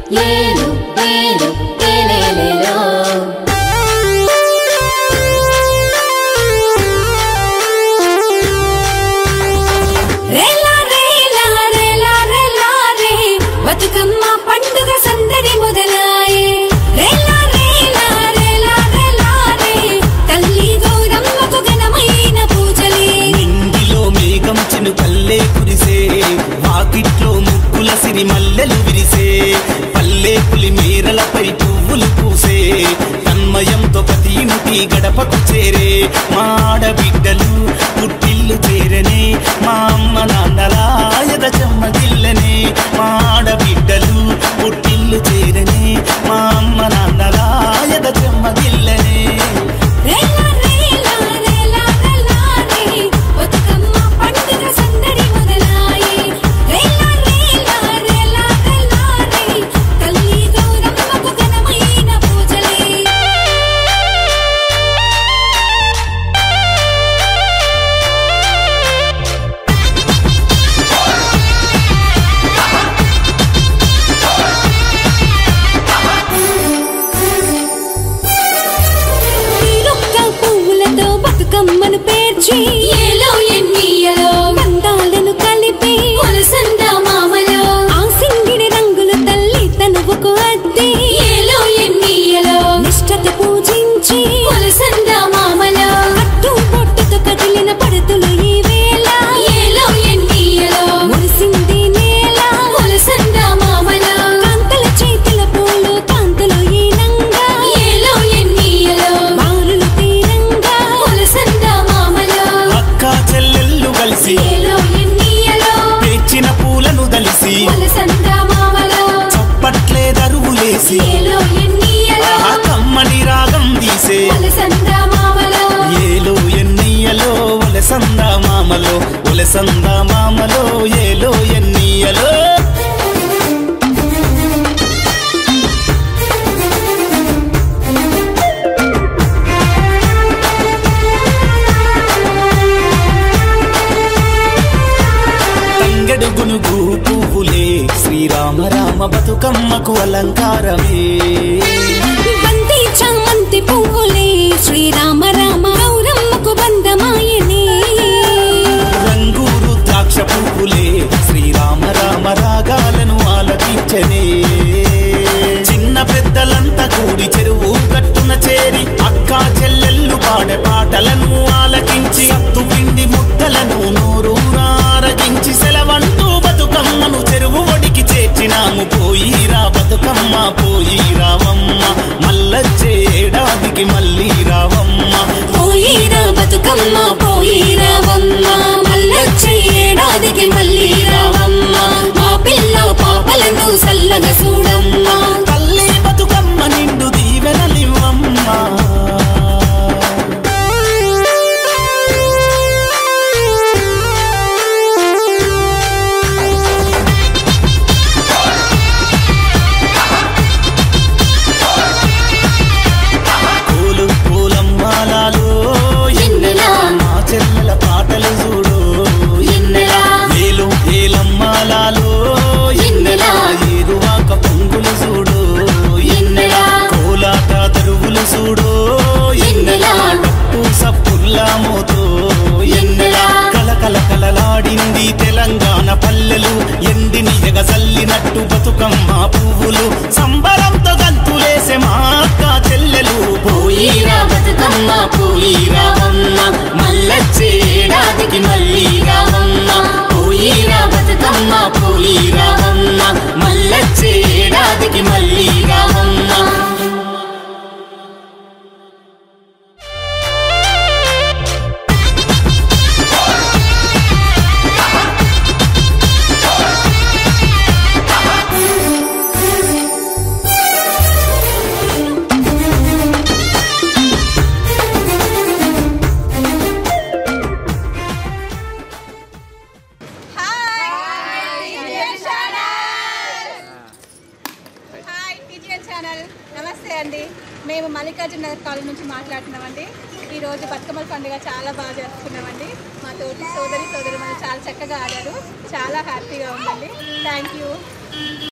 ఏలు ఏలు ఏలేలేలో రేలా రేలా రేలా రేలా రే బతుకమ్మ పండుగ సందడి మొదలాయే రేలా రేలా రేలా రేలా రే తల్లి గౌరమ్మకు ఘనమైన పూజలే నింగిలో మేఘం చినుకల్లే కురిసే వాకిట్లో ముక్కుల సిరి మల్లెలు విరిసే పల్లె పులి మేరలపై పువ్వులు పూసే తన్మయంతో ప్రతి ఇంటి గడపకు చేరే మా ఆడబిడ్డలు పుట్టిల్లు చేరనే మా అమ్మ నాన్నలా ఎద చెమ్మగిల్లనే మా ఆడబిడ్డలు పుట్టిల్లు చేరనే మా అమ్మ నాన్నలా ఎద చెమ్మగిల్లనే రేలా రేలా రేలా రేలా రే బతుకమ్మ పండుగ సందడి మొదలాయే రేలా రేలా రేలా రేలా రే తల్లి గౌరమ్మకు ఘనమైన పూజలే తీరొక్క పువ్వులతో బతుకమ్మను పేర్చి ఏలో ఎన్నియలో బంధాలను కలిపి కొలసంద మామలో ఆ సింగిడి రంగులు తల్లి తనువుకు అద్ది ఏలో ఎన్నియలో నిష్టత పూజించి కొలసంద మామలో అట్టు పొట్టుతో కదిలిన పడుతులు ఈ వేళ ఏలో ఎన్నియలో మురిసింది నేల కొలసంద మామలో కాంతల చేతుల పూలు కాంతులు ఈ నంగా ఏలో ఎన్నియలో బారులు తీరంగా కొలసంద మామలో అక్క చెల్లెళ్ళు కలిసి ఏలో ఎన్నియలో పేర్చిన పూలను దలిసి కొలసంద మామలో చప్పట్లే దరువులేసి ఏలో ఎన్నియలో ఆ కమ్మని రాగం తీసే కొలసంద మామలో ఏలో ఎన్నీయలో ఒలసంద మామలో ఒలసంద మామలో ఏలో ఎన్నీయలో తంగెడు గునుగు పువ్వులే శ్రీరామ రామ బతుకమ్మకు అలంకారమే బంతి చామంతి పువ్వులే శ్రీరామ రామ గౌరమ్మకు బంధమాయనే రంగూరు ద్రాక్ష పువ్వులే శ్రీరామ రామ రాగాలను ఆలకించనే చిన్న పెద్దలంతా కూడి చెరువు కట్టున చేరి అక్క చెల్లెళ్ళు పాడే పాటలను ఆలకించి అత్తు పిండి ముద్దలను నోరూరారగించి సెలవంటూ బతుకమ్మను చెరువు ఒడికి చేర్చినాము పోయిరా బతుకమ్మ పోయి రావమ్మ మల్లచ్చే ఏడాదికి మళ్ళీ రావమ్మ పోయిరా బతుకమ్మ పోయిరావమ్మ మల్లొచ్చే ఏడాదికి మళ్ళీ రావమ్మ మా పిల్ల పాపలను సల్లగా చూడమ్మ తల్లి బతుకమ్మ నిండు దీవెనలివ్వమ్మ పూలు పూలమ్మాలాలు ఎన్నెలా మా చెల్లెల పాటలు చూడు ఎన్నెలా ఏలు ఏలమ్మాలాలు ఎన్నెలా ఏరువాక పొంగులు చూడు ఎన్నెలా కోలాట దరువులు చూడు ఎన్నెలా డప్పు సప్పుల్లా మోతో ఎన్నెలా కలకల కలలాడింది తెలంగాణ పల్లెలు ఎండిని ఎగసల్లినట్టు బతుకమ్మ పువ్వులు సంబరంతో గంతులేసే మా అక్క చెల్లెలు పోయిరా బతుకమ్మ పోయిరావమ్మ మల్లొచ్చే ఏడాదికి మళ్ళీ రావమ్మ పోయిరా బతుకమ్మ పోయిరావమ్మ మల్లొచ్చే ఏడాదికి మళ్ళీ రావమ్మ హాయ్ టీజీఎన్ ఛానల్ నమస్తే అండి మేము మల్లికార్జున నగర్ కాలనీ నుంచి మాట్లాడుతున్నామండి ఈరోజు బతుకమ్మల పండుగ చాలా బాగా జరుపుకున్నామండి మా తోటి సోదరి సోదరి చాలా చక్కగా ఆడారు చాలా హ్యాపీగా ఉందండి థ్యాంక్ యూ